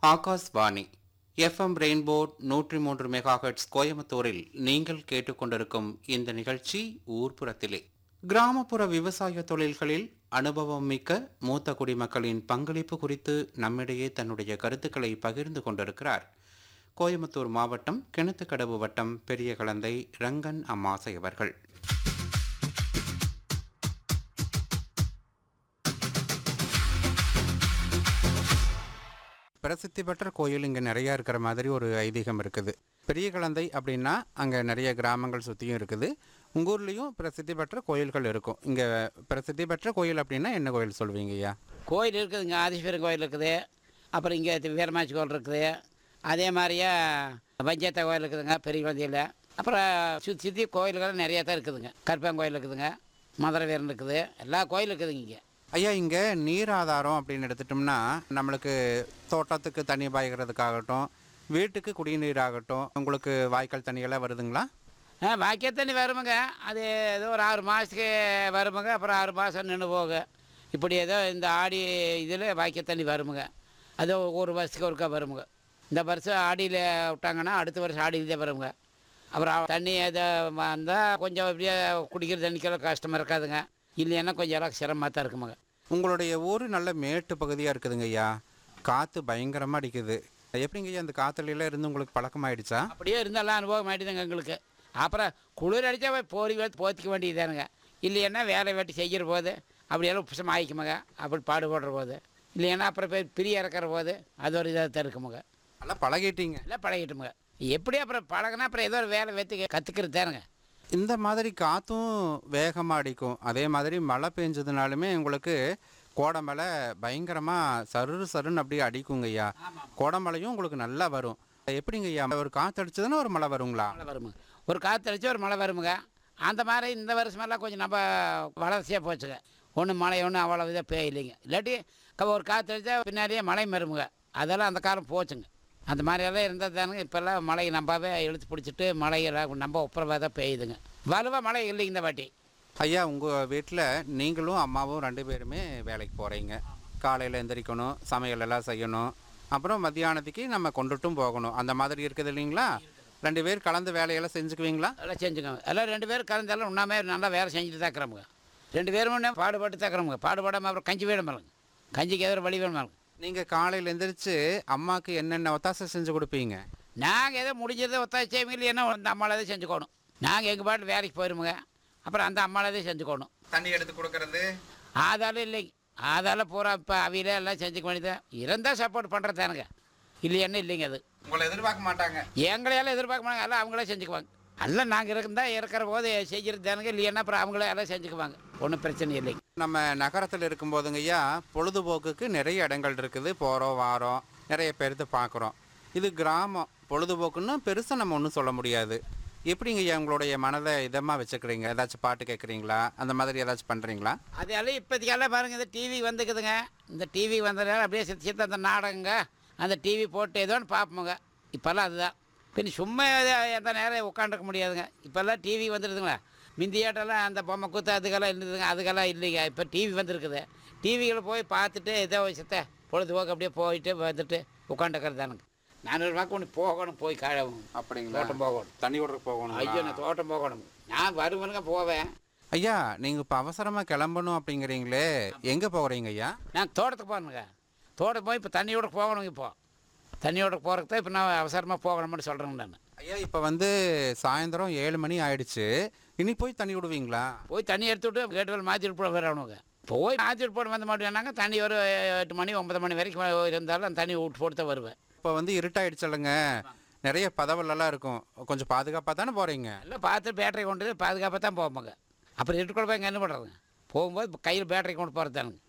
Akashvani FM rainbow நூற்றி மூன்று megahertz கோயம்புத்தூரில் நீங்கள் கேட்டுக்கொண்டிருக்கும் இந்த நிகழ்ச்சி ஊர்ப்புறத்திலே கிராமப்புற விவசாய தொழில்களில் அனுபவம் மிக்க மூத்த குடிமக்களின் பங்களிப்பு குறித்து நம்மிடையே தன்னுடைய கருத்துக்களை பகிர்ந்து கொண்டிருக்கிறார் கோயம்புத்தூர் மாவட்டம் கிணத்துக்கடவு வட்டம் பெரிய கலந்தை ரங்கன் அம்மாசை அவர்கள் பிரசித்தி பெற்ற கோயில் இங்கே நிறையா இருக்கிற மாதிரி ஒரு ஐதீகம் இருக்குது பெரிய கலந்தை அப்படின்னா அங்கே நிறைய கிராமங்கள் சுற்றியும் இருக்குது உங்கள் ஊர்லேயும் பிரசித்தி பெற்ற கோயில்கள் இருக்கும் இங்கே பிரசித்தி பெற்ற கோயில் அப்படின்னா என்ன கோயில் சொல்வீங்க ஐயா கோயில் இருக்குதுங்க ஆதீஸ்வரன் கோயில் இருக்குது அப்புறம் இங்கே வீரமாச்சி கோயில் இருக்குது அதே மாதிரியே பஞ்சாயத்து கோயில் இருக்குதுங்க பெரிய குழந்தையில் அப்புறம் சுற்றி சுற்றி கோயில்கள் நிறையா தான் இருக்குதுங்க கருப்பங்கோயில் இருக்குதுங்க மதுரை வீரன் இருக்குது எல்லா கோயிலும் இருக்குதுங்க இங்கே ஐயா இங்கே நீர் ஆதாரம் அப்படின்னு எடுத்துட்டோம்னா நம்மளுக்கு தோட்டத்துக்கு தண்ணி பாய்கிறதுக்காகட்டும் வீட்டுக்கு குடிநீர் ஆகட்டும் உங்களுக்கு வாய்க்கால் தண்ணியெல்லாம் வருதுங்களா ஆ வாக்கிய தண்ணி வருமுங்க அது ஏதோ ஒரு ஆறு மாதத்துக்கு வருமுங்க அப்புறம் ஆறு மாதம் நின்று போக இப்படி ஏதோ இந்த ஆடி இதில் வாக்கிய தண்ணி வருமுங்க அது ஒரு வருஷத்துக்கு ஒருக்கா வருமுங்க இந்த வருஷம் ஆடியில் விட்டாங்கன்னா அடுத்த வருஷம் ஆடியில் தான் வருமுங்க அப்புறம் தண்ணி எதை வந்தால் கொஞ்சம் அப்படியே குடிக்கிற தண்ணிக்கெல்லாம் கஷ்டமாக இருக்காதுங்க இல்லைன்னா கொஞ்சம் எல்லாம் சிரமமாக தான் இருக்குமுங்க உங்களுடைய ஊர் நல்ல மேட்டு பகுதியாக இருக்குதுங்க ஐயா காற்று பயங்கரமாக அடிக்குது எப்படிங்க ஐயா அந்த காற்றுலாம் இருந்து உங்களுக்கு பழக்கமாயிடுச்சா அப்படியே இருந்தாலும் அனுபவம் ஆகிடுதுங்க எங்களுக்கு அப்புறம் குளிர் அடித்தா போரி வேத்து போத்திக்க வேண்டியதானுங்க இல்லைன்னா வேலை வெட்டி செய்கிற போது அப்படியெல்லாம் உப்புசம் ஆயிக்குமுங்க அப்படி பாடுபடுற போது இல்லைன்னா அப்புறம் போய் பிரிய இறக்குற போது அது ஒரு இதாக தான் இருக்குமுங்க நல்லா பழகிட்டீங்க எல்லாம் பழகிட்டுமுங்க எப்படி அப்புறம் பழகினா அப்புறம் ஏதோ ஒரு வேலை வெத்து கற்றுக்கிறது தானுங்க இந்த மாதிரி காற்றும் வேகமாக அடிக்கும் அதே மாதிரி மழை பெஞ்சதுனாலுமே உங்களுக்கு கோடமலை பயங்கரமாக சரு சருன்னு அப்படியே அடிக்குங்க ஐயா கோடமலையும் உங்களுக்கு நல்லா வரும் எப்படிங்க ஐயா ஒரு காற்று அடிச்சதுன்னா ஒரு மழை வருங்களா மழை வருமுங்க ஒரு காற்று அடிச்சு ஒரு மழை வருமுங்க அந்த மாதிரி இந்த வருஷமெல்லாம் கொஞ்சம் நம்ம வளர்ச்சியாக போச்சுங்க ஒன்றும் மழை ஒன்றும் அவ்வளோ இதாக பெய்யலைங்க இல்லாட்டி க- ஒரு காற்று அடித்தா பின்னாடியே மழை வருமுங்க அதெல்லாம் அந்த காலம் போச்சுங்க அந்த மாதிரியெல்லாம் இருந்தது தானுங்க இப்போல்லாம் மழை நம்பாவே இழுத்து பிடிச்சிட்டு மழையெல்லாம் நம்ம ஒப்புறவாக தான் பெய்யுதுங்க வலுவாக மழை இல்லைங்க இந்த வாட்டி ஐயா உங்கள் வீட்டில் நீங்களும் அம்மாவும் ரெண்டு பேருமே வேலைக்கு போகிறீங்க காலையில் எந்திரிக்கணும் சமையல் எல்லாம் செய்யணும் அப்புறம் மத்தியானத்துக்கு நம்ம கொண்டுட்டும் போகணும் அந்த மாதிரி இருக்குது இல்லைங்களா ரெண்டு பேர் கலந்து வேலையெல்லாம் செஞ்சுக்குவீங்களா எல்லாம் செஞ்சுக்கோங்க எல்லாம் ரெண்டு பேரும் கலந்தாலும் உண்ணாமே நல்லா வேலை செஞ்சுட்டு தாக்குறோமுங்க ரெண்டு பேரும் ஒண்ணே பாடுபட்டு தாக்குறோமுங்க பாடுபடாமல் அப்புறம் கஞ்சி வேணும் மேலுங்க கஞ்சிக்கு எதிர வழி வேணும் மேலுங்க நீங்கள் காலையில் எந்திரிச்சு அம்மாவுக்கு என்னென்ன ஒத்தாசை செஞ்சு கொடுப்பீங்க நாங்கள் ஏதோ முடிஞ்சதை ஒத்தாசி செய்வீங்க இல்லைன்னா அந்த அம்மாவில் செஞ்சுக்கணும் நாங்கள் எங்கள் பாட்டு வேலைக்கு போயிருமுங்க அப்புறம் அந்த அம்மாவில் செஞ்சுக்கணும் தண்ணி எடுத்து கொடுக்கறது ஆதாலும் இல்லைங்க ஆதால பூரா இப்போ அவியில எல்லாம் செஞ்சுக்க வேண்டியது இருந்தால் சப்போர்ட் பண்ணுறது தானுங்க இல்லையானு இல்லைங்க அது உங்களை எதிர்பார்க்க மாட்டாங்க எங்களையெல்லாம் எதிர்பார்க்க மாட்டாங்க எல்லாம் அவங்களே செஞ்சுக்குவாங்க எல்லாம் நாங்கள் இருந்தா இருக்கிற போது செய்கிறது தானுங்க இல்லைன்னா அப்புறம் அவங்களே எல்லாம் செஞ்சுக்குவாங்க ஒன்றும் பிரச்சனை இல்லைங்க நம்ம நகரத்தில் இருக்கும்போதுங்க ஐயா பொழுதுபோக்குக்கு நிறைய இடங்கள் இருக்குது போகிறோம் வாரோம் நிறைய பேர்த்து பார்க்குறோம் இது கிராமம் பொழுதுபோக்குன்னு பெருசாக நம்ம ஒன்றும் சொல்ல முடியாது எப்படிங்க ஐயா உங்களுடைய மனதை இதமாக வச்சுக்கிறீங்க ஏதாச்சும் பாட்டு கேட்குறீங்களா அந்த மாதிரி ஏதாச்சும் பண்ணுறீங்களா அதெல்லாம் இப்போதைக்கெல்லாம் பாருங்கள் இந்த டிவி வந்துக்குதுங்க இந்த டிவி வந்ததால அப்படியே சித்த சித்த அந்த நாடகங்க அந்த டிவி போட்டு ஏதோ ஒன்று பார்ப்போங்க இப்போல்லாம் அதுதான் பின்ன சும்மா எத- எந்த நேரம் உட்காந்துருக்க முடியாதுங்க இப்போல்லாம் டிவி வந்துடுதுங்களா மிந்தியாட்டெல்லாம் அந்த பொம்மை கூத்து அதுக்கெல்லாம் இருந்ததுங்க அதுக்கெல்லாம் இல்லைங்க இப்போ டிவி வந்திருக்குது டிவியில் போய் பார்த்துட்டு ஏதோ சித்த பொழுதுபோக்கு அப்படியே போயிட்டு வந்துட்டு உட்காந்துக்கிறது தானுங்க நானூறு ரூபாய்க்கு ஒன்று போகணும் போய் காழ அப்படிங்களா தோட்டம் போகணும் தண்ணி விடுறதுக்கு போகணும் ஐயோ நான் தோட்டம் போகணும் நான் வருவனுங்க போவேன் ஐயா நீங்கள் இப்போ அவசரமாக கிளம்பணும் அப்படிங்கிறீங்களே எங்கே போகிறீங்க ஐயா நான் தோட்டத்துக்கு போகணுங்க தோட்டத்துக்கு போய் இப்போ தண்ணியோட போகணும் இப்போ தண்ணியோட போகிறதுக்கு தான் இப்போ நான் அவசரமாக போகணும்னு சொல்கிறேங்க நான் ஐயா இப்போ வந்து சாயந்தரம் ஏழு மணி ஆயிடுச்சு இனி போய் தண்ணி விடுவீங்களா போய் தண்ணி எடுத்து விட்டு கேட்டுவல் மாற்றிட்டு போட வரணுங்க போய் மாற்றிட்டு போட வந்த மாட்டேன்னாங்க தண்ணி ஒரு எட்டு மணி ஒன்பது மணி வரைக்கும் இருந்தாலும் அந்த தண்ணி விட்டு போட்டு தான் வருவேன் இப்போ வந்து இருட்டாயிடுச்சுல்லங்க நிறைய பதவலெல்லாம் இருக்கும் கொஞ்சம் பாதுகாப்பாக தானே போகிறீங்க எல்லாம் பார்த்து பேட்டரி கொண்டு போய் பாதுகாப்பாக தான் போவோங்க அப்புறம் இருட்டு கூட போய் இங்கே என்ன பண்ணுறதுங்க போகும்போது கையில் பேட்டரி கொண்டு போகிறது தானுங்க